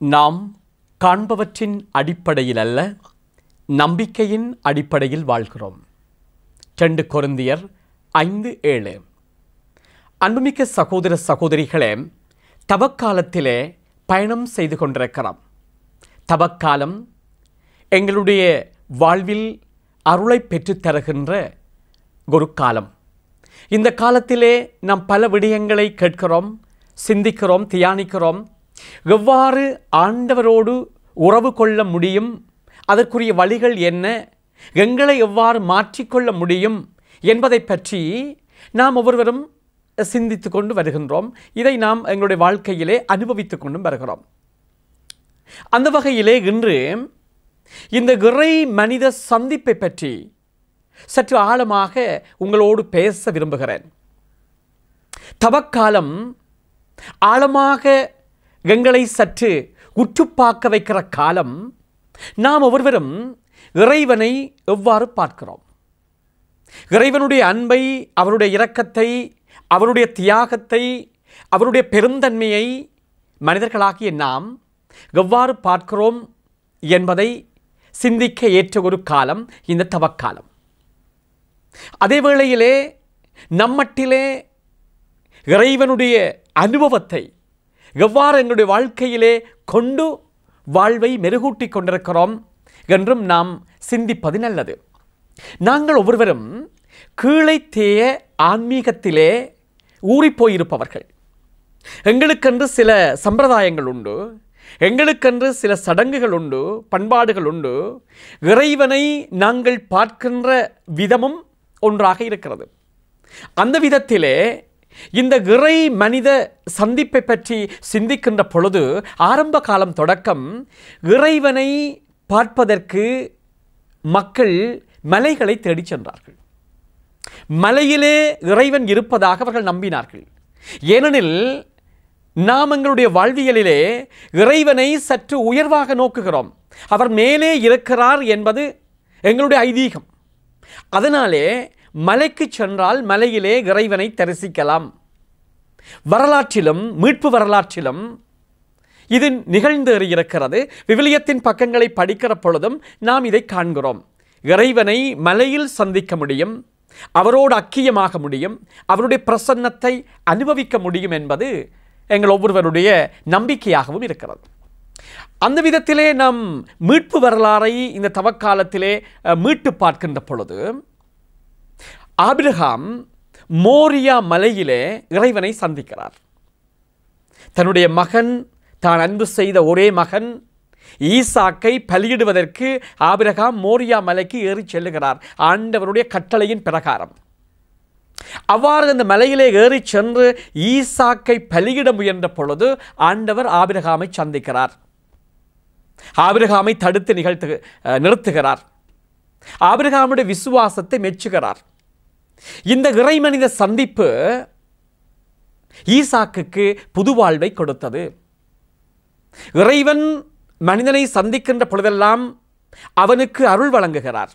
நாம் காண்பவற்றின் அடிப்படையில் அல்ல நம்பிக்கையின் அடிப்படையில் வாழ்கிறோம் ரெண்டு கொருந்தியர் ஐந்து ஏழு அன்புமிக்க சகோதர சகோதரிகளே தவக்காலத்திலே பயணம் செய்து கொண்டிருக்கிறோம் தவக்காலம் எங்களுடைய வாழ்வில் அருளை பெற்றுத் தருகின்ற ஒரு காலம் இந்த காலத்திலே நாம் பல விடயங்களை கேட்கிறோம் சிந்திக்கிறோம் தியானிக்கிறோம் எவ்வாறு ஆண்டவரோடு உறவு கொள்ள முடியும் அதற்குரிய வழிகள் என்ன எங்களை எவ்வாறு மாற்றிக்கொள்ள முடியும் என்பதை பற்றி நாம் ஒவ்வொருவரும் சிந்தித்து கொண்டு வருகின்றோம் இதை நாம் எங்களுடைய வாழ்க்கையிலே அனுபவித்து கொண்டும் வருகிறோம் அந்த வகையிலே இன்று இந்த இறை மனித சந்திப்பை பற்றி சற்று ஆழமாக உங்களோடு பேச விரும்புகிறேன் தவக்காலம் ஆழமாக எங்களை சற்று உற்று பார்க்க வைக்கிற காலம் நாம் ஒவ்வொருவரும் இறைவனை எவ்வாறு பார்க்கிறோம் இறைவனுடைய அன்பை அவருடைய இரக்கத்தை அவருடைய தியாகத்தை அவருடைய பெருந்தன்மையை மனிதர்களாகிய நாம் எவ்வாறு பார்க்கிறோம் என்பதை சிந்திக்க ஏற்ற ஒரு காலம் இந்த தவக்காலம் அதே வேளையிலே நம்மட்டிலே இறைவனுடைய அனுபவத்தை எவ்வாறு எங்களுடைய வாழ்க்கையிலே கொண்டு வாழ்வை மெருகூட்டி கொண்டிருக்கிறோம் என்றும் நாம் சிந்திப்பது நல்லது நாங்கள் ஒவ்வொருவரும் கீழைத்தேய ஆன்மீகத்திலே ஊறிப்போயிருப்பவர்கள் எங்களுக்கென்று சில சம்பிரதாயங்கள் உண்டு எங்களுக்கென்று சில சடங்குகள் உண்டு பண்பாடுகள் உண்டு இறைவனை நாங்கள் பார்க்கின்ற விதமும் ஒன்றாக இருக்கிறது அந்த விதத்திலே இந்த இறை மனித சந்திப்பை பற்றி சிந்திக்கின்ற பொழுது ஆரம்ப காலம் தொடக்கம் இறைவனை பார்ப்பதற்கு மக்கள் மலைகளை தேடிச் சென்றார்கள் மலையிலே இறைவன் இருப்பதாக அவர்கள் நம்பினார்கள் ஏனெனில் நாம் எங்களுடைய வாழ்வியலிலே இறைவனை சற்று உயர்வாக நோக்குகிறோம் அவர் மேலே இருக்கிறார் என்பது எங்களுடைய ஐதீகம் அதனாலே மலைக்கு சென்றால் மலையிலே இறைவனை தரிசிக்கலாம் வரலாற்றிலும் மீட்பு வரலாற்றிலும் இது நிகழ்ந்து இருக்கிறது விவிலியத்தின் பக்கங்களை படிக்கிற பொழுதும் நாம் இதை காண்கிறோம் இறைவனை மலையில் சந்திக்க முடியும் அவரோடு அக்கியமாக முடியும் அவருடைய பிரசன்னத்தை அனுபவிக்க முடியும் என்பது எங்கள் ஒவ்வொருவருடைய நம்பிக்கையாகவும் இருக்கிறது அந்த விதத்திலே நாம் மீட்பு வரலாறை இந்த தவக்காலத்திலே அஹ், மீட்டு பார்க்கின்ற பொழுது ஆபிரகாம் மோரியா மலையிலே இறைவனை சந்திக்கிறார் தன்னுடைய மகன் தான் அன்பு செய்த ஒரே மகன் ஈசாக்கை பலியிடுவதற்கு ஆபிரகாம் மோரியா மலைக்கு ஏறிச் செல்லுகிறார் ஆண்டவருடைய கட்டளையின் பிரகாரம் அவ்வாறு அந்த மலையிலே ஏறிச் சென்று ஈசாக்கை பலியிட முயன்ற பொழுது ஆண்டவர் ஆபிரகாமை சந்திக்கிறார் ஆபிரகாமை தடுத்து நிகழ்த்து அஹ், நிறுத்துகிறார் ஆபிரகாமுடைய விசுவாசத்தை மெச்சுகிறார் இந்த இறைமனித சந்திப்பு ஈசாக்குக்கு புது வாழ்வை கொடுத்தது இறைவன் மனிதனை சந்திக்கின்ற பொழுதெல்லாம் அவனுக்கு அருள் வழங்குகிறார்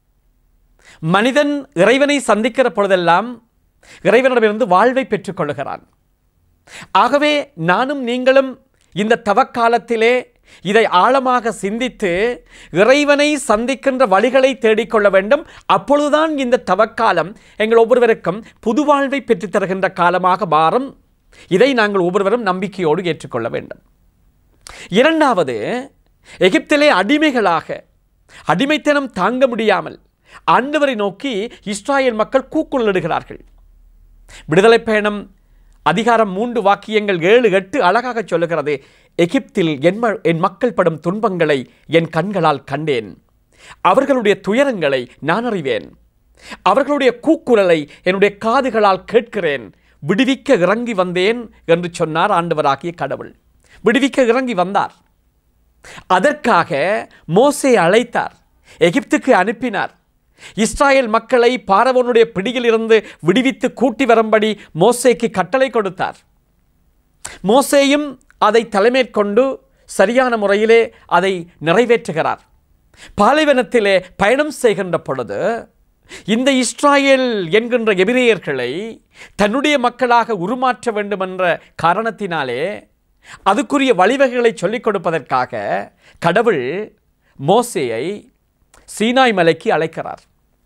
மனிதன் இறைவனை சந்திக்கிற பொழுதெல்லாம் இறைவனிடமிருந்து வாழ்வை பெற்றுக்கொள்கிறான் ஆகவே நானும் நீங்களும் இந்த தவக்காலத்திலே இதை ஆழமாக சிந்தித்து இறைவனை சந்திக்கின்ற வழிகளை தேடிக்கொள்ள வேண்டும் அப்பொழுதுதான் இந்த தவக்காலம் எங்கள் ஒவ்வொருவருக்கும் புது வாழ்வை பெற்றுத் தருகின்ற காலமாக மாறும் இதை நாங்கள் ஒவ்வொருவரும் நம்பிக்கையோடு ஏற்றுக்கொள்ள வேண்டும் இரண்டாவது எகிப்திலே அடிமைகளாக அடிமைத்தனம் தாங்க முடியாமல் ஆண்டவரை நோக்கி இஸ்ராயேல் மக்கள் கூக்குரலிடுகிறார்கள் விடுதலை பயணம் அதிகாரம் மூன்று வாக்கியங்கள் ஏழு எட்டு அழகாக சொல்லுகிறது எகிப்தில் என் ம- என் மக்கள் படும் துன்பங்களை என் கண்களால் கண்டேன் அவர்களுடைய துயரங்களை நான் அறிவேன் அவர்களுடைய கூக்குரலை என்னுடைய காதுகளால் கேட்கிறேன் விடுவிக்க இறங்கி வந்தேன் என்று சொன்னார் ஆண்டவராகிய கடவுள் விடுவிக்க இறங்கி வந்தார் அதற்காக மோசே அழைத்தார் எகிப்துக்கு அனுப்பினார் இஸ்ராயேல் மக்களை பாரவோனுடைய பிடியில் இருந்து விடுவித்து கூட்டி வரும்படி மோசேக்கு கட்டளை கொடுத்தார் மோசேயும் அதை தலைமேற்கொண்டு சரியான முறையிலே அதை நிறைவேற்றுகிறார் பாலைவனத்திலே பயணம் செய்கின்ற பொழுது இந்த இஸ்ராயேல் என்கின்ற எபிரேயர்களை தன்னுடைய மக்களாக உருமாற்ற வேண்டும் என்ற காரணத்தினாலே அதுக்குரிய வழிவகைகளை சொல்லிக் கொடுப்பதற்காக கடவுள் மோசேயை சீனாய் மலைக்கு அழைக்கிறார்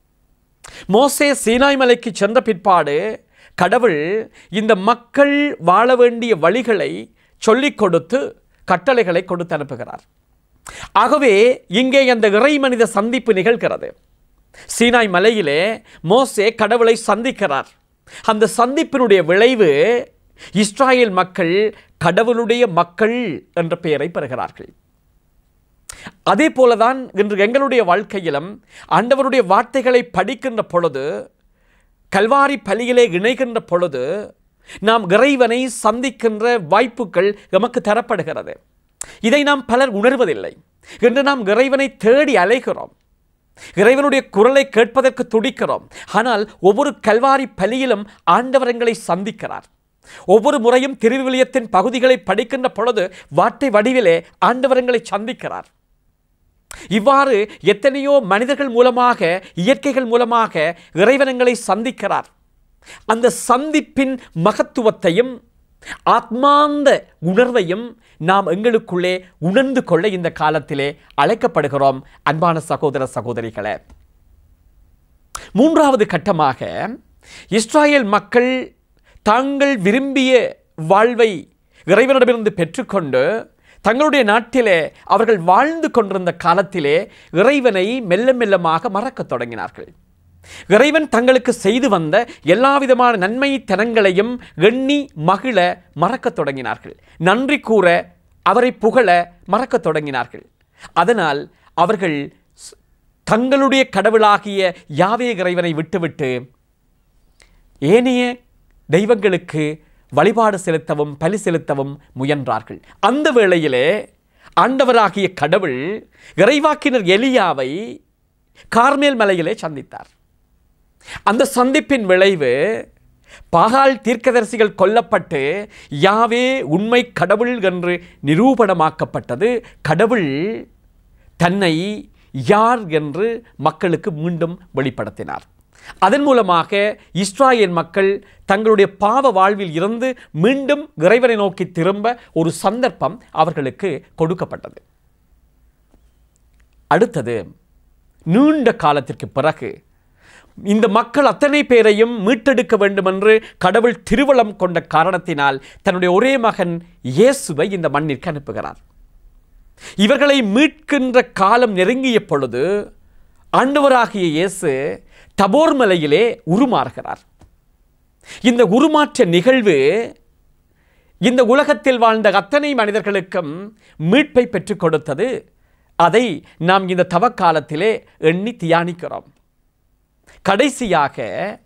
மோசே சீனாய் மலைக்கு சென்ற பிற்பாடு கடவுள் இந்த மக்கள் வாழ வேண்டிய வழிகளை சொல்லிக் கொடுத்து கட்டளைகளை கொடுத்து அனுப்புகிறார் ஆகவே இங்கே அந்த இறை மனித சந்திப்பு நிகழ்கிறது சீனாய் மலையிலே மோசே கடவுளை சந்திக்கிறார் அந்த சந்திப்பினுடைய விளைவு இஸ்ராயேல் மக்கள் கடவுளுடைய மக்கள் என்ற பெயரை பெறுகிறார்கள் அதே போலதான் இன்று எங்களுடைய வாழ்க்கையிலும் ஆண்டவருடைய வார்த்தைகளை படிக்கின்ற பொழுது கல்வாரி பலியிலே இணைகின்ற பொழுது நாம் இறைவனை சந்திக்கின்ற வாய்ப்புகள் எமக்கு தரப்படுகிறது இதை நாம் பலர் உணர்வதில்லை இன்று நாம் இறைவனை தேடி அலைகிறோம் இறைவனுடைய குரலை கேட்பதற்கு துடிக்கிறோம் ஆனால் ஒவ்வொரு கல்வாரி பலியிலும் ஆண்டவர் எங்களை சந்திக்கிறார் ஒவ்வொரு முறையும் திருவிவிலியத்தின் பகுதிகளை படிக்கின்ற பொழுது வார்த்தை வடிவிலே ஆண்டவர் எங்களை சந்திக்கிறார் இவ்வாறு எத்தனையோ மனிதர்கள் மூலமாக இயற்கைகள் மூலமாக இறைவனங்களை சந்திக்கிறார் அந்த சந்திப்பின் மகத்துவத்தையும் ஆத்மாந்த உணர்வையும் நாம் எங்களுக்குள்ளே உணர்ந்து கொள்ள இந்த காலத்திலே அழைக்கப்படுகிறோம் அன்பான சகோதர சகோதரிகளே மூன்றாவது கட்டமாக இஸ்ராயேல் மக்கள் தாங்கள் விரும்பிய வாழ்வை இறைவனிடமிருந்து பெற்றுக்கொண்டு தங்களுடைய நாட்டிலே அவர்கள் வாழ்ந்து கொண்டிருந்த காலத்திலே இறைவனை மெல்ல மெல்லமாக மறக்கத் தொடங்கினார்கள் இறைவன் தங்களுக்கு செய்து வந்த எல்லா விதமான நன்மை தனங்களையும் எண்ணி மகிழ மறக்கத் தொடங்கினார்கள் நன்றி கூற அவரை புகழ மறக்கத் தொடங்கினார்கள் அதனால் அவர்கள் ஸ்- தங்களுடைய கடவுளாகிய யாவே இறைவனை விட்டுவிட்டு ஏனைய தெய்வங்களுக்கு வழிபாடு செலுத்தவும் பலி செலுத்தவும் முயன்றார்கள் அந்த வேளையிலே ஆண்டவராகிய கடவுள் இறைவாக்கினர் எலியாவை கார்மேல் மலையிலே சந்தித்தார் அந்த சந்திப்பின் விளைவு பாகால் தீர்க்கதரிசிகள் கொல்லப்பட்டு யாவே உண்மை கடவுள் என்று நிரூபணமாக்கப்பட்டது கடவுள் தன்னை யார் என்று மக்களுக்கு மீண்டும் வெளிப்படுத்தினார் அதன் மூலமாக இஸ்ராயேல் மக்கள் தங்களுடைய பாவ வாழ்வில் இருந்து மீண்டும் இறைவனை நோக்கி திரும்ப ஒரு சந்தர்ப்பம் அவர்களுக்கு கொடுக்கப்பட்டது அடுத்தது நீண்ட காலத்திற்கு பிறகு இந்த மக்கள் அத்தனை பேரையும் மீட்டெடுக்க வேண்டுமென்று கடவுள் திருவளம் கொண்ட காரணத்தினால் தன்னுடைய ஒரே மகன் இயேசுவை இந்த மண்ணிற்கு அனுப்புகிறார் இவர்களை மீட்கின்ற காலம் நெருங்கிய பொழுது ஆண்டவராகிய இயேசு தபோர் மலையிலே உருமாறுகிறார் இந்த உருமாற்ற நிகழ்வு இந்த உலகத்தில் வாழ்ந்த அத்தனை மனிதர்களுக்கும் மீட்பை பெற்றுக் கொடுத்தது அதை நாம் இந்த தவக்காலத்திலே எண்ணி தியானிக்கிறோம் கடைசியாக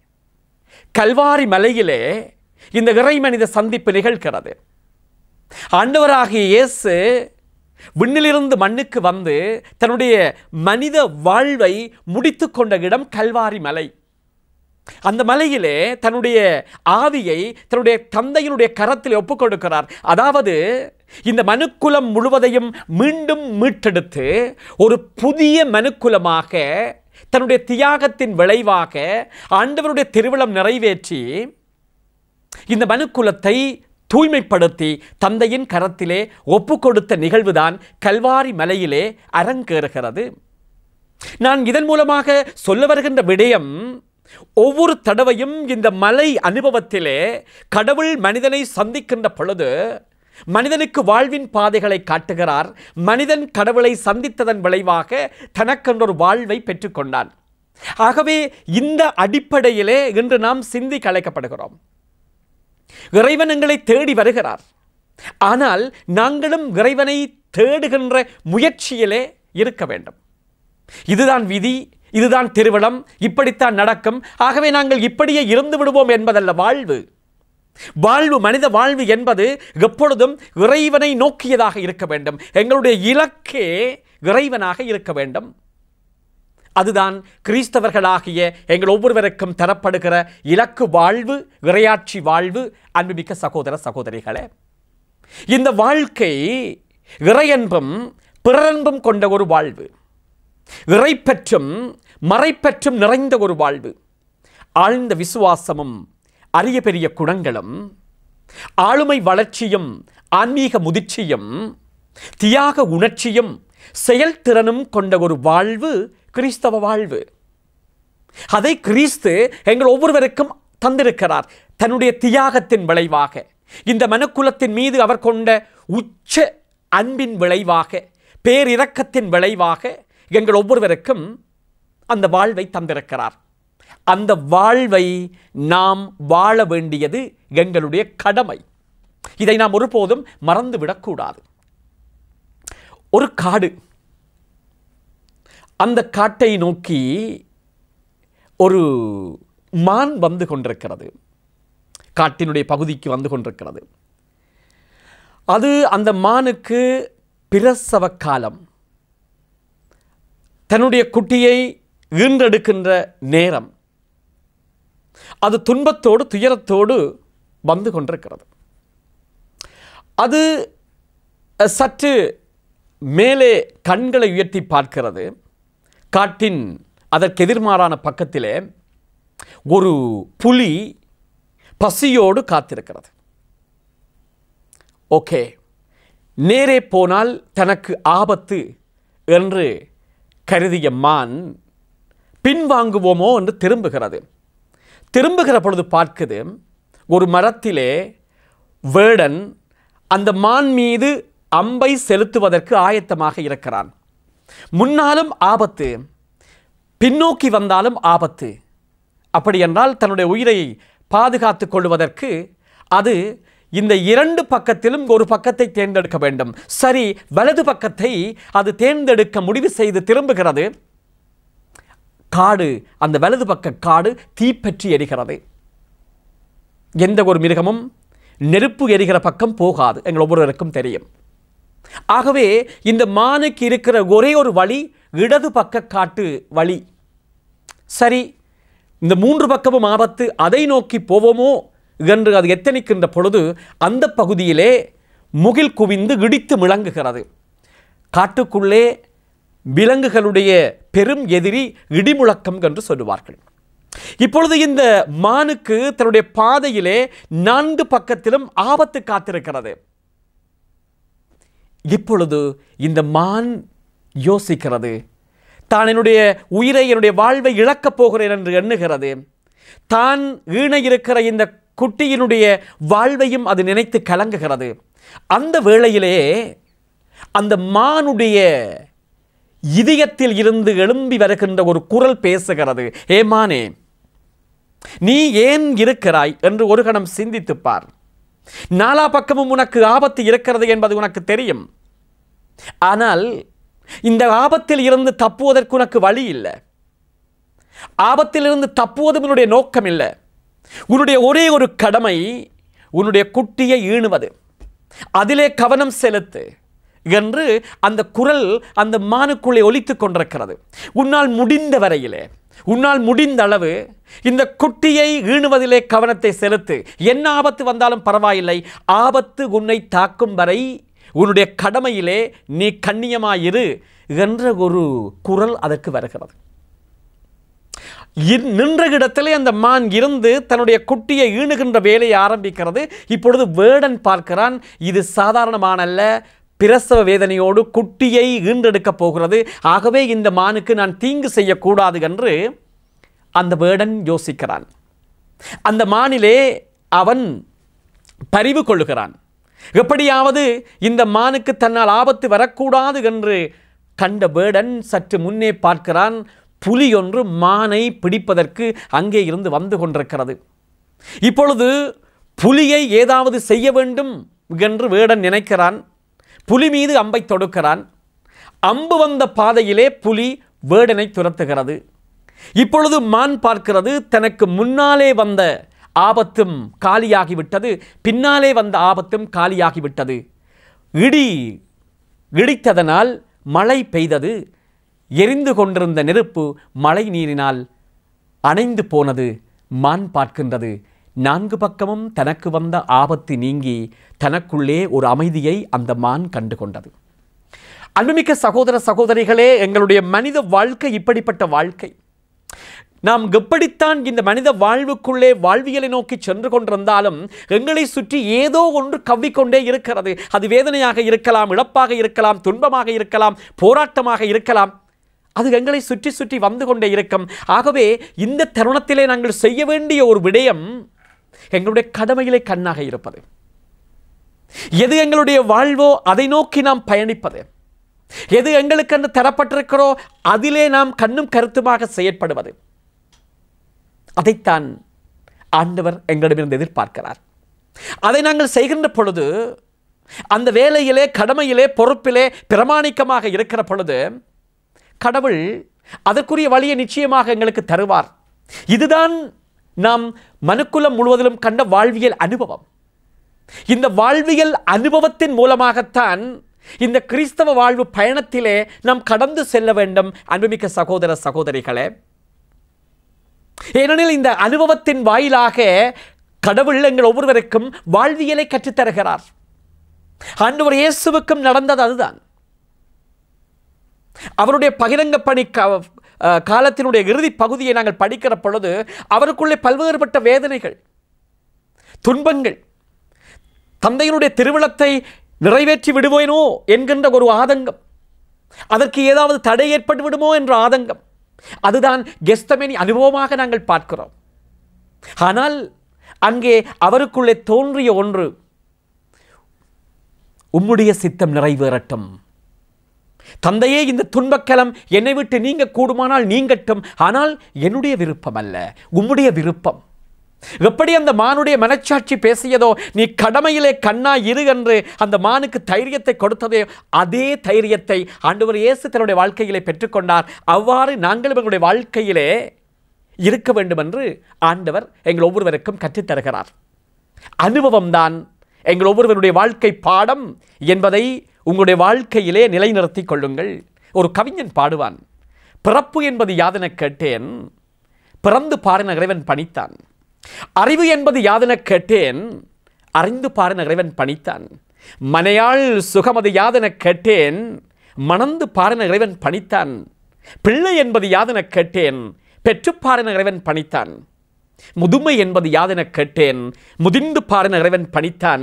கல்வாரி மலையிலே இந்த இறைமனித சந்திப்பு நிகழ்கிறது ஆண்டவராகிய இயேசு விண்ணிலிருந்து மண்ணுக்கு வந்து தன்னுடைய மனித வாழ்வை முடித்துக் கொண்ட இடம் கல்வாரி மலை அந்த மலையிலே தன்னுடைய ஆவியை தன்னுடைய தந்தையினுடைய கரத்தில் ஒப்புக் கொடுக்கிறார் அதாவது இந்த மனுக்குலம் முழுவதையும் மீண்டும் மீட்டெடுத்து ஒரு புதிய மனுக்குலமாக தன்னுடைய தியாகத்தின் விளைவாக ஆண்டவருடைய திருவிழம் நிறைவேற்றி இந்த மனுக்குலத்தை தூய்மைப்படுத்தி தந்தையின் கரத்திலே ஒப்புக் கொடுத்த நிகழ்வுதான் கல்வாரி மலையிலே அரங்கேறுகிறது நான் இதன் மூலமாக சொல்ல வருகின்ற விடயம் ஒவ்வொரு தடவையும் இந்த மலை அனுபவத்திலே கடவுள் மனிதனை சந்திக்கின்ற பொழுது மனிதனுக்கு வாழ்வின் பாதைகளை காட்டுகிறார் மனிதன் கடவுளை சந்தித்ததன் விளைவாக தனக்கென்றொரு வாழ்வை பெற்றுக்கொண்டான் ஆகவே இந்த அடிப்படையிலே இன்று நாம் சிந்தி கலைக்கப்படுகிறோம் இறைவன் எங்களை தேடி வருகிறார் ஆனால் நாங்களும் இறைவனை தேடுகின்ற முயற்சியிலே இருக்க வேண்டும் இதுதான் விதி இதுதான் திருவிழம் இப்படித்தான் நடக்கும் ஆகவே நாங்கள் இப்படியே இருந்து விடுவோம் என்பதல்ல வாழ்வு வாழ்வு மனித வாழ்வு என்பது எப்பொழுதும் இறைவனை நோக்கியதாக இருக்க வேண்டும் எங்களுடைய இலக்கே இறைவனாக இருக்க வேண்டும் அதுதான் கிறிஸ்தவர்களாகிய எங்கள் ஒவ்வொருவருக்கும் தரப்படுகிற இலக்கு வாழ்வு இறையாட்சி வாழ்வு அன்புமிக்க சகோதர சகோதரிகளே இந்த வாழ்க்கை இறையன்பும் பிறரன்பும் கொண்ட ஒரு வாழ்வு இறைப்பற்றும் மறைப்பற்றும் நிறைந்த ஒரு வாழ்வு ஆழ்ந்த விசுவாசமும் அரிய பெரிய குணங்களும் ஆளுமை வளர்ச்சியும் ஆன்மீக முதிர்ச்சியும் தியாக உணர்ச்சியும் செயல்திறனும் கொண்ட ஒரு வாழ்வு கிறிஸ்தவ வாழ்வு அதை கிறிஸ்து எங்கள் ஒவ்வொருவருக்கும் தந்திருக்கிறார் தன்னுடைய தியாகத்தின் விளைவாக இந்த மனுக்குலத்தின் மீது அவர் கொண்ட உச்ச அன்பின் விளைவாக பேரிரக்கத்தின் விளைவாக எங்கள் ஒவ்வொருவருக்கும் அந்த வாழ்வை தந்திருக்கிறார் அந்த வாழ்வை நாம் வாழ வேண்டியது எங்களுடைய கடமை இதை நாம் ஒருபோதும் மறந்துவிடக்கூடாது ஒரு காடு அந்த காட்டை நோக்கி ஒரு மான் வந்து கொண்டிருக்கிறது காட்டினுடைய பகுதிக்கு வந்து கொண்டிருக்கிறது அது அந்த மானுக்கு பிரசவ காலம் தன்னுடைய குட்டியை ஈன்றெடுக்கின்ற நேரம் அது துன்பத்தோடு துயரத்தோடு வந்து கொண்டிருக்கிறது அது அஹ், சற்று மேலே கண்களை உயர்த்தி பார்க்கிறது காட்டின் அதற்கு எதிர்மாறான பக்கத்திலே ஒரு புலி பசியோடு காத்திருக்கிறது ஓகே நேரே போனால் தனக்கு ஆபத்து என்று கருதிய மான் பின்வாங்குவோமோ என்று திரும்புகிறது திரும்புகிற பொழுது பார்க்குது ஒரு மரத்திலே வேடன் அந்த மான் மீது அம்பை செலுத்துவதற்கு ஆயத்தமாக இருக்கிறான் முன்னாலும் ஆபத்து பின்னோக்கி வந்தாலும் ஆபத்து அப்படி என்றால் தன்னுடைய உயிரை பாதுகாத்துக் கொள்வதற்கு அது இந்த இரண்டு பக்கத்திலும் ஒரு பக்கத்தை தேர்ந்தெடுக்க வேண்டும் சரி வலது பக்கத்தை அது தேர்ந்தெடுக்க முடிவு செய்து திரும்புகிறது காடு அந்த வலது பக்க காடு தீப்பற்றி எரிகிறது எந்த ஒரு மிருகமும் நெருப்பு எரிகிற பக்கம் போகாது எங்கள் ஒவ்வொருவருக்கும் தெரியும் ஆகவே இந்த மானுக்கு இருக்கிற ஒரே ஒரு வழி இடது பக்க காட்டு வழி சரி இந்த மூன்று பக்கமும் ஆபத்து அதை நோக்கி போவோமோ என்று அது எத்தனிக்கின்ற பொழுது அந்த பகுதியிலே முகில் குவிந்து இடித்து முழங்குகிறது காட்டுக்குள்ளே விலங்குகளுடைய பெரும் எதிரி இடிமுழக்கம் என்று சொல்லுவார்கள் இப்பொழுது இந்த மானுக்கு தன்னுடைய பாதையிலே நான்கு பக்கத்திலும் ஆபத்து காத்திருக்கிறது இப்பொழுது இந்த மான் யோசிக்கிறது தான் என்னுடைய உயிரை என்னுடைய வாழ்வை இழக்கப் போகிறேன் என்று எண்ணுகிறது தான் ஈண இருக்கிற இந்த குட்டியினுடைய வாழ்வையும் அது நினைத்து கலங்குகிறது அந்த வேளையிலே அந்த மானுடைய இதயத்தில் இருந்து எழும்பி வருகின்ற ஒரு குரல் பேசுகிறது ஏ மானே நீ ஏன் இருக்கிறாய் என்று ஒரு கணம் சிந்தித்துப் பார் நாலா பக்கமும் உனக்கு ஆபத்து இருக்கிறது என்பது உனக்கு தெரியும் ஆனால் இந்த ஆபத்தில் இருந்து தப்புவதற்கு உனக்கு வழி இல்லை ஆபத்திலிருந்து தப்புவதும் உன்னுடைய நோக்கம் இல்லை உன்னுடைய ஒரே ஒரு கடமை உன்னுடைய குட்டியை ஈணுவது அதிலே கவனம் செலுத்து என்று அந்த குரல் அந்த மானுக்குள்ளே ஒலித்துக் கொண்டிருக்கிறது உன்னால் முடிந்த வரையிலே உன்னால் முடிந்த அளவு இந்த குட்டியை ஈணுவதிலே கவனத்தை செலுத்து என்ன ஆபத்து வந்தாலும் பரவாயில்லை ஆபத்து உன்னை தாக்கும் வரை உன்னுடைய கடமையிலே நீ கண்ணியமாயிரு என்ற ஒரு குரல் அதற்கு வருகிறது இர்- நின்ற இடத்திலே அந்த மான் இருந்து தன்னுடைய குட்டியை ஈணுகின்ற வேலையை ஆரம்பிக்கிறது இப்பொழுது வேடன் பார்க்கிறான் இது சாதாரணமானல்ல பிரசவ வேதனையோடு குட்டியை ஈன்றெடுக்கப் போகிறது ஆகவே இந்த மானுக்கு நான் தீங்கு செய்யக்கூடாது என்று அந்த வேடன் யோசிக்கிறான் அந்த மானிலே அவன் பரிவு கொள்ளுகிறான் எப்படியாவது இந்த மானுக்கு தன்னால் ஆபத்து வரக்கூடாது என்று கண்ட வேடன் சற்று முன்னே பார்க்கிறான் புலி ஒன்று மானை பிடிப்பதற்கு அங்கே இருந்து வந்து கொண்டிருக்கிறது இப்பொழுது புலியை ஏதாவது செய்ய வேண்டும் என்று வேடன் நினைக்கிறான் புலி மீது அம்பை தொடுக்கிறான் அம்பு வந்த பாதையிலே புலி வேடனை துரத்துகிறது இப்பொழுது மான் பார்க்கிறது தனக்கு முன்னாலே வந்த ஆபத்தும் காலியாகிவிட்டது பின்னாலே வந்த ஆபத்தும் காலியாகிவிட்டது இடி இடித்ததனால் மழை பெய்தது எரிந்து கொண்டிருந்த நெருப்பு மழை நீரினால் அணைந்து போனது மான் பார்க்கின்றது நான்கு பக்கமும் தனக்கு வந்த ஆபத்து நீங்கி தனக்குள்ளே ஒரு அமைதியை அந்த மான் கண்டு கொண்டது அன்புமிக்க சகோதர சகோதரிகளே எங்களுடைய மனித வாழ்க்கை இப்படிப்பட்ட வாழ்க்கை நாம் எப்படித்தான் இந்த மனித வாழ்வுக்குள்ளே வாழ்வியலை நோக்கி சென்று கொண்டிருந்தாலும் எங்களை சுற்றி ஏதோ ஒன்று கவ்விக்கொண்டே இருக்கிறது அது வேதனையாக இருக்கலாம் இழப்பாக இருக்கலாம் துன்பமாக இருக்கலாம் போராட்டமாக இருக்கலாம் அது எங்களை சுற்றி சுற்றி வந்து கொண்டே இருக்கும் ஆகவே இந்த தருணத்திலே நாங்கள் செய்ய வேண்டிய ஒரு விடயம் எங்களுடைய கடமையிலே கண்ணாக இருப்பது எது எங்களுடைய வாழ்வோ அதை நோக்கி நாம் பயணிப்பது எது எங்களுக்கு என்று தரப்பட்டிருக்கிறோ அதிலே நாம் கண்ணும் கருத்துமாக செயற்படுவது அதைத்தான் ஆண்டவர் எங்களிடமிருந்து எதிர்பார்க்கிறார் அதை நாங்கள் செய்கின்ற பொழுது அந்த வேலையிலே கடமையிலே பொறுப்பிலே பிரமாணிக்கமாக இருக்கிற பொழுது கடவுள் அதற்குரிய வழியை நிச்சயமாக எங்களுக்கு தருவார் இதுதான் நாம் மனுக்குலம் முழுவதிலும் கண்ட வாழ்வியல் அனுபவம் இந்த வாழ்வியல் அனுபவத்தின் மூலமாகத்தான் இந்த கிறிஸ்தவ வாழ்வு பயணத்திலே நாம் கடந்து செல்ல வேண்டும் அன்புமிக்க சகோதர சகோதரிகளே ஏனெனில் இந்த அனுபவத்தின் வாயிலாக கடவுள் எங்கள் ஒவ்வொருவருக்கும் வாழ்வியலை கற்றுத்தருகிறார் ஆண்டவர் இயேசுவுக்கும் நடந்தது அதுதான் அவருடைய பகிரங்க பணி கா- அஹ், காலத்தினுடைய இறுதி பகுதியை நாங்கள் படிக்கிற பொழுது அவருக்குள்ளே பல்வேறுபட்ட வேதனைகள் துன்பங்கள் தந்தையினுடைய திருவிழத்தை நிறைவேற்றி விடுவேனோ என்கின்ற ஒரு ஆதங்கம் அதற்கு ஏதாவது தடை ஏற்பட்டு விடுமோ என்ற ஆதங்கம் அதுதான் கெஸ்தமேனி அனுபவமாக நாங்கள் பார்க்கிறோம் ஆனால் அங்கே அவருக்குள்ளே தோன்றிய ஒன்று உம்முடைய சித்தம் நிறைவேறட்டும் தந்தையே இந்த துன்பக்கலம் என்னை விட்டு நீங்க கூடுமானால் நீங்கட்டும் ஆனால் என்னுடைய விருப்பம் அல்ல உம்முடைய விருப்பம் எப்படி அந்த மானுடைய மனச்சாட்சி பேசியதோ நீ கடமையிலே கண்ணா இரு என்று அந்த மானுக்கு தைரியத்தை கொடுத்ததே அதே தைரியத்தை ஆண்டவர் இயேசு தன்னுடைய வாழ்க்கையிலே பெற்றுக்கொண்டார் அவ்வாறு நாங்களும் எங்களுடைய வாழ்க்கையிலே இருக்க வேண்டும் என்று ஆண்டவர் எங்கள் ஒவ்வொருவருக்கும் கற்றுத் தருகிறார் அனுபவம்தான் எங்கள் ஒவ்வொருவருடைய வாழ்க்கை பாடம் என்பதை உங்களுடைய வாழ்க்கையிலே நிலைநிறுத்திக் கொள்ளுங்கள் ஒரு கவிஞன் பாடுவான் பிறப்பு என்பது யாதெனக் கேட்டேன் பிறந்து பாரின இறைவன் பணித்தான் அறிவு என்பது யாதெனக் கேட்டேன் அறிந்து பாரின இறைவன் பணித்தான் மனையாள் சுகமது யாதெனக் கேட்டேன் மணந்து பாரின இறைவன் பணித்தான் பிள்ளை என்பது யாதெனக் கேட்டேன் பெற்றுப்பாரின இறைவன் பணித்தான் முதுமை என்பது யாதெனக் கேட்டேன் முதிர்ந்து பாரின இறைவன் பணித்தான்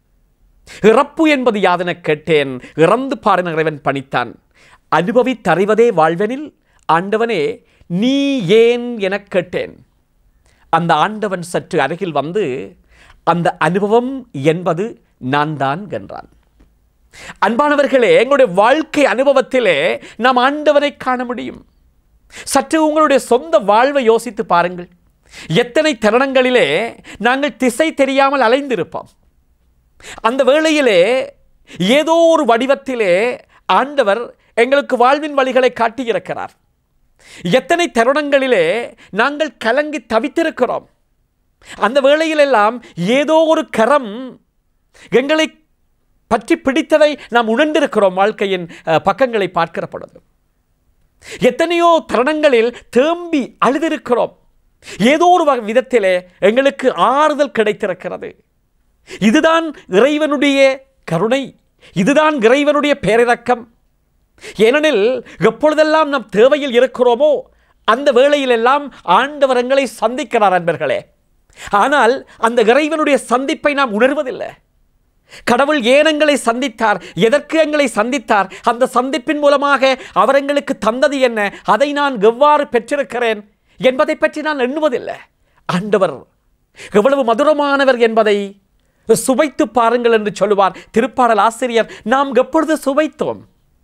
இறப்பு என்பது யாதெனக் கேட்டேன் இறந்து பாரின இறைவன் பணித்தான் அனுபவித்தறிவதே வாழ்வெனில் ஆண்டவனே நீ ஏன் எனக் கேட்டேன் அந்த ஆண்டவன் சற்று அருகில் வந்து அந்த அனுபவம் என்பது நான் தான் என்றான் அன்பானவர்களே எங்களுடைய வாழ்க்கை அனுபவத்திலே நாம் ஆண்டவனை காண முடியும் சற்று உங்களுடைய சொந்த வாழ்வை யோசித்து பாருங்கள் எத்தனை தருணங்களிலே நாங்கள் திசை தெரியாமல் அலைந்திருப்போம் அந்த வேளையிலே ஏதோ ஒரு வடிவத்திலே ஆண்டவர் எங்களுக்கு வாழ்வின் வழிகளை காட்டியிருக்கிறார் எத்தனை தருணங்களிலே நாங்கள் கலங்கி தவித்திருக்கிறோம் அந்த வேளையிலெல்லாம் ஏதோ ஒரு கரம் எங்களை பற்றி பிடித்ததை நாம் உணர்ந்திருக்கிறோம் வாழ்க்கையின் அஹ், பக்கங்களை பார்க்கிற பொழுது எத்தனையோ தருணங்களில் தேம்பி அழுதிருக்கிறோம் ஏதோ ஒரு வகை விதத்திலே எங்களுக்கு ஆறுதல் கிடைத்திருக்கிறது இதுதான் இறைவனுடைய கருணை இதுதான் இறைவனுடைய பேரிரக்கம் ஏனெனில் எப்பொழுதெல்லாம் நாம் தேவையில் இருக்கிறோமோ அந்த வேளையிலெல்லாம் ஆண்டவர் எங்களை சந்திக்கிறார் அன்பர்களே ஆனால் அந்த இறைவனுடைய சந்திப்பை நாம் உணர்வதில்லை கடவுள் ஏன் எங்களை சந்தித்தார் எதற்கு எங்களை சந்தித்தார் அந்த சந்திப்பின் மூலமாக அவர் எங்களுக்கு தந்தது என்ன அதை நான் எவ்வாறு பெற்றிருக்கிறேன் என்பதை பற்றி நான் எண்ணுவதில்லை ஆண்டவர் எவ்வளவு மதுரமானவர் என்பதை சுவைத்து பாருங்கள் என்று சொல்லுவார் திருப்பாடல் ஆசிரியர் நாம் எப்பொழுது சுவைத்தோம்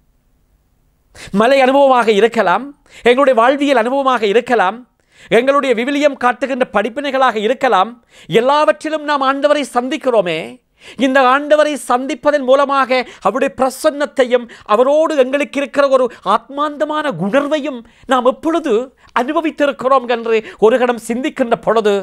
மலை அனுபவமாக இருக்கலாம் எங்களுடைய வாழ்வியல் அனுபவமாக இருக்கலாம் எங்களுடைய விவிலியம் காட்டுகின்ற படிப்பினைகளாக இருக்கலாம் எல்லாவற்றிலும் நாம் ஆண்டவரை சந்திக்கிறோமே இந்த ஆண்டவரை சந்திப்பதன் மூலமாக அவருடைய பிரசன்னத்தையும் அவரோடு எங்களுக்கு இருக்கிற ஒரு ஆத்மாந்தமான உணர்வையும் நாம் எப்பொழுது அனுபவித்திருக்கிறோம் என்று ஒரு கணம் சிந்திக்கின்ற பொழுது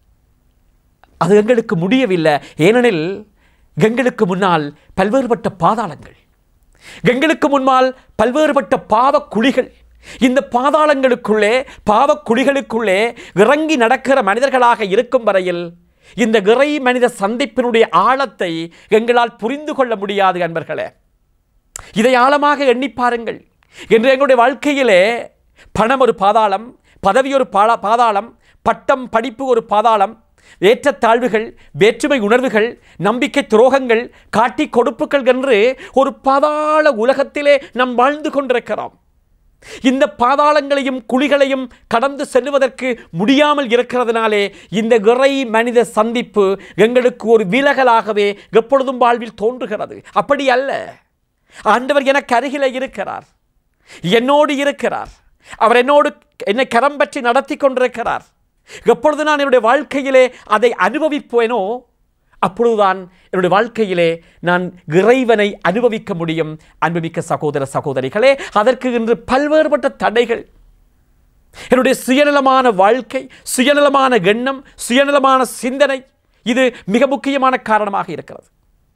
அது எங்களுக்கு முடியவில்லை ஏனெனில் எங்களுக்கு முன்னால் பல்வேறுபட்ட பாதாளங்கள் எங்களுக்கு முன்னால் பல்வேறுபட்ட பாவக் குழிகள் இந்த பாதாளங்களுக்குள்ளே பாவக் குழிகளுக்குள்ளே இறங்கி நடக்கிற மனிதர்களாக இருக்கும் வரையில் இந்த இறை மனித சந்திப்பினுடைய ஆழத்தை எங்களால் புரிந்து கொள்ள முடியாது அன்பர்களே இதை ஆழமாக எண்ணி பாருங்கள் இன்று எங்களுடைய வாழ்க்கையிலே பணம் ஒரு பாதாளம் பதவி ஒரு பாலா பாதாளம் பட்டம் படிப்பு ஒரு பாதாளம் ஏற்றத்தாழ்வுகள் வேற்றுமை உணர்வுகள் நம்பிக்கை துரோகங்கள் காட்டி கொடுப்புகள் என்று ஒரு பாதாள உலகத்திலே நாம் வாழ்ந்து கொண்டிருக்கிறோம் இந்த பாதாளங்களையும் குழிகளையும் கடந்து செல்லுவதற்கு முடியாமல் இருக்கிறதுனாலே இந்த இறை மனித சந்திப்பு எங்களுக்கு ஒரு விலகலாகவே எப்பொழுதும் வாழ்வில் தோன்றுகிறது அப்படி அல்ல ஆண்டவர் எனக்கு அருகிலே இருக்கிறார் என்னோடு இருக்கிறார் அவர் என்னோடு என்னை கரம் பற்றி நடத்தி கொண்டிருக்கிறார் எப்பொழுது நான் என்னுடைய வாழ்க்கையிலே அதை அனுபவிப்பேனோ அப்பொழுதுதான் என்னுடைய வாழ்க்கையிலே நான் இறைவனை அனுபவிக்க முடியும் அன்புமிக்க சகோதர சகோதரிகளே அதற்கு இன்று பல்வேறுபட்ட தடைகள் என்னுடைய சுயநலமான வாழ்க்கை சுயநலமான எண்ணம் சுயநலமான சிந்தனை இது மிக முக்கியமான காரணமாக இருக்கிறது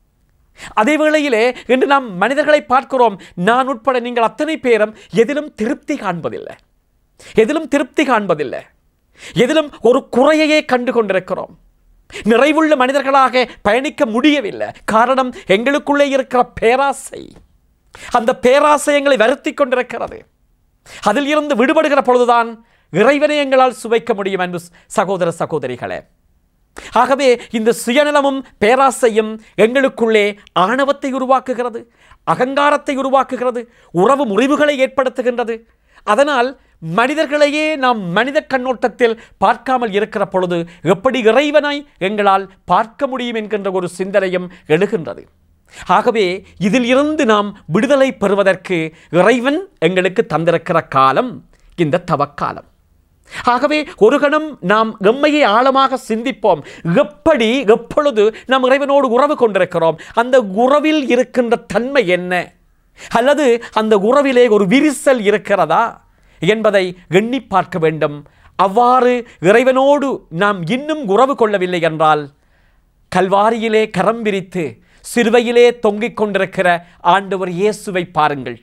அதே வேளையிலே இன்று நாம் மனிதர்களை பார்க்கிறோம் நான் உட்பட நீங்கள் அத்தனை பேரும் எதிலும் திருப்தி காண்பதில்லை எதிலும் திருப்தி காண்பதில்லை எதிலும் ஒரு குறையையே கண்டு கொண்டிருக்கிறோம் நிறைவுள்ள மனிதர்களாக பயணிக்க முடியவில்லை காரணம் எங்களுக்குள்ளே இருக்கிற பேராசை அந்த பேராசை எங்களை வருத்தி கொண்டிருக்கிறது அதில் இருந்து விடுபடுகிற பொழுதுதான் இறைவனை எங்களால் சுவைக்க முடியும் என்று சகோதர சகோதரிகளே ஆகவே இந்த சுயநலமும் பேராசையும் எங்களுக்குள்ளே ஆணவத்தை உருவாக்குகிறது அகங்காரத்தை உருவாக்குகிறது உறவு முறிவுகளை ஏற்படுத்துகின்றது அதனால் மனிதர்களையே நாம் மனித கண்ணோட்டத்தில் பார்க்காமல் இருக்கிற பொழுது எப்படி இறைவனை எங்களால் பார்க்க முடியும் என்கின்ற ஒரு சிந்தனையும் எழுகின்றது ஆகவே இதில் இருந்து நாம் விடுதலை பெறுவதற்கு இறைவன் எங்களுக்கு தந்திருக்கிற காலம் இந்த தவக்காலம் ஆகவே ஒரு கணம் நாம் எம்மையை ஆழமாக சிந்திப்போம் எப்படி எப்பொழுது நாம் இறைவனோடு உறவு கொண்டிருக்கிறோம் அந்த உறவில் இருக்கின்ற தன்மை என்ன அல்லது அந்த உறவிலே ஒரு விரிசல் இருக்கிறதா என்பதை எண்ணி பார்க்க வேண்டும் அவ்வாறு இறைவனோடு நாம் இன்னும் உறவு கொள்ளவில்லை என்றால் கல்வாரியிலே கரம் விரித்து சிறுவையிலே தொங்கிக் கொண்டிருக்கிற ஆண்டவர் இயேசுவை பாருங்கள்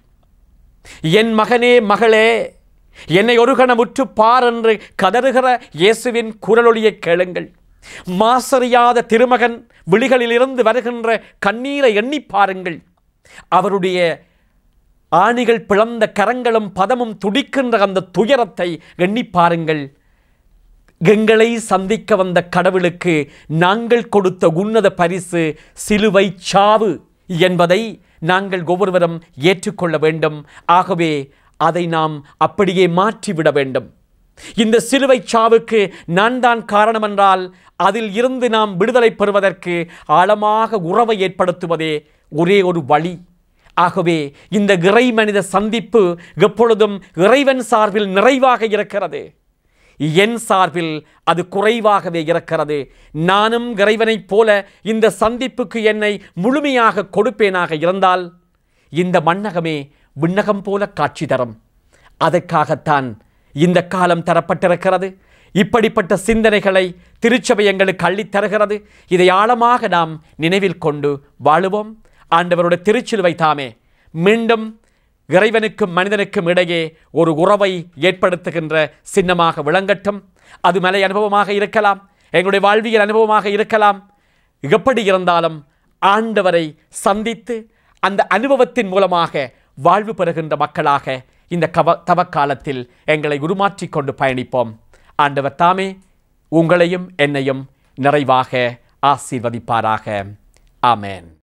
என் மகனே மகளே என்னை ஒரு கணம் உற்று பார் என்று கதறுகிற இயேசுவின் குரலொலியை கேளுங்கள் மாசறியாத திருமகன் விழிகளிலிருந்து வருகின்ற கண்ணீரை எண்ணி பாருங்கள் அவருடைய ஆணிகள் பிளந்த கரங்களும் பதமும் துடிக்கின்ற அந்த துயரத்தை எண்ணி பாருங்கள் எங்களை சந்திக்க வந்த கடவுளுக்கு நாங்கள் கொடுத்த உன்னத பரிசு சிலுவை சாவு என்பதை நாங்கள் ஒவ்வொருவரும் ஏற்றுக்கொள்ள வேண்டும் ஆகவே அதை நாம் அப்படியே மாற்றிவிட வேண்டும் இந்த சிலுவை சாவுக்கு நான் தான் காரணம் என்றால் அதில் இருந்து நாம் விடுதலை பெறுவதற்கு ஆழமாக உறவை ஏற்படுத்துவதே ஒரே ஒரு வழி ஆகவே இந்த இறை மனித சந்திப்பு எப்பொழுதும் இறைவன் சார்பில் நிறைவாக இருக்கிறது என் சார்பில் அது குறைவாகவே இருக்கிறது நானும் இறைவனைப் போல இந்த சந்திப்புக்கு என்னை முழுமையாக கொடுப்பேனாக இருந்தால் இந்த மண்ணகமே விண்ணகம் போல காட்சி தரும் அதற்காகத்தான் இந்த காலம் தரப்பட்டிருக்கிறது இப்படிப்பட்ட சிந்தனைகளை திருச்சபை எங்களுக்கு அள்ளித் தருகிறது இதை ஆழமாக நாம் நினைவில் கொண்டு வாழுவோம் ஆண்டவருடைய திருச்சிலுவை தாமே மீண்டும் இறைவனுக்கும் மனிதனுக்கும் இடையே ஒரு உறவை ஏற்படுத்துகின்ற சின்னமாக விளங்கட்டும் அது மலை அனுபவமாக இருக்கலாம் எங்களுடைய வாழ்வியல் அனுபவமாக இருக்கலாம் எப்படி இருந்தாலும் ஆண்டவரை சந்தித்து அந்த அனுபவத்தின் மூலமாக வாழ்வு பெறுகின்ற மக்களாக இந்த கவ தவக்காலத்தில் எங்களை உருமாற்றிக் கொண்டு பயணிப்போம் ஆண்டவர் தாமே உங்களையும் என்னையும் நிறைவாக ஆசீர்வதிப்பாராக ஆமென்